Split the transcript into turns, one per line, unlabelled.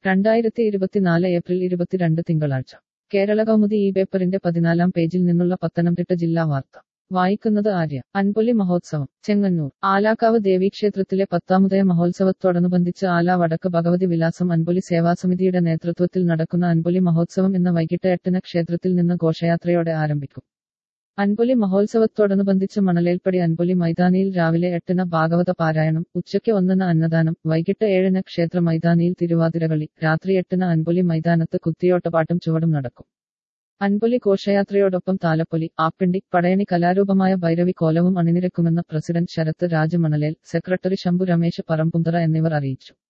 രണ്ടായിരത്തി ഇരുപത്തിനാല് ഏപ്രിൽ ഇരുപത്തിരണ്ട് തിങ്കളാഴ്ച കേരള കൗമുദി ഈ പേപ്പറിന്റെ പതിനാലാം പേജിൽ നിന്നുള്ള പത്തനംതിട്ട ജില്ലാ വാർത്ത വായിക്കുന്നത് ആര്യ അൻപൊലി മഹോത്സവം ചെങ്ങന്നൂർ ആലാക്കാവ് ദേവീക്ഷേത്രത്തിലെ പത്താമുദയ മഹോത്സവത്തോടനുബന്ധിച്ച് ആല വടക്ക് ഭഗവതി വിലാസം അൻപൊലി സേവാസമിതിയുടെ നേതൃത്വത്തിൽ നടക്കുന്ന അൻപൊലി മഹോത്സവം ഇന്ന് വൈകിട്ട് എട്ടിന് ക്ഷേത്രത്തിൽ നിന്ന് ഘോഷയാത്രയോടെ ആരംഭിക്കും അൻപൊലി മഹോത്സവത്തോടനുബന്ധിച്ച് മണലേൽപ്പടി അൻപൊലി മൈതാനിയിൽ രാവിലെ എട്ടിന് ഭാഗവത പാരായണം ഉച്ചയ്ക്ക് ഒന്നിന് അന്നദാനം വൈകിട്ട് ഏഴിന് ക്ഷേത്ര മൈതാനിയിൽ തിരുവാതിരകളി രാത്രി എട്ടിന് അൻപൊലി മൈതാനത്ത് കുത്തിയോട്ടപ്പാട്ടും ചുവടും നടക്കും അൻപൊലി ഘോഷയാത്രയോടൊപ്പം താലപ്പൊലി ആപ്പിണ്ടി പടയണി കലാരൂപമായ ഭൈരവി കോലവും അണിനിരക്കുമെന്ന് പ്രസിഡന്റ് ശരത്ത് രാജ് മണലേൽ സെക്രട്ടറി ശംഭു രമേശ് പറമ്പുന്തറ എന്നിവർ അറിയിച്ചു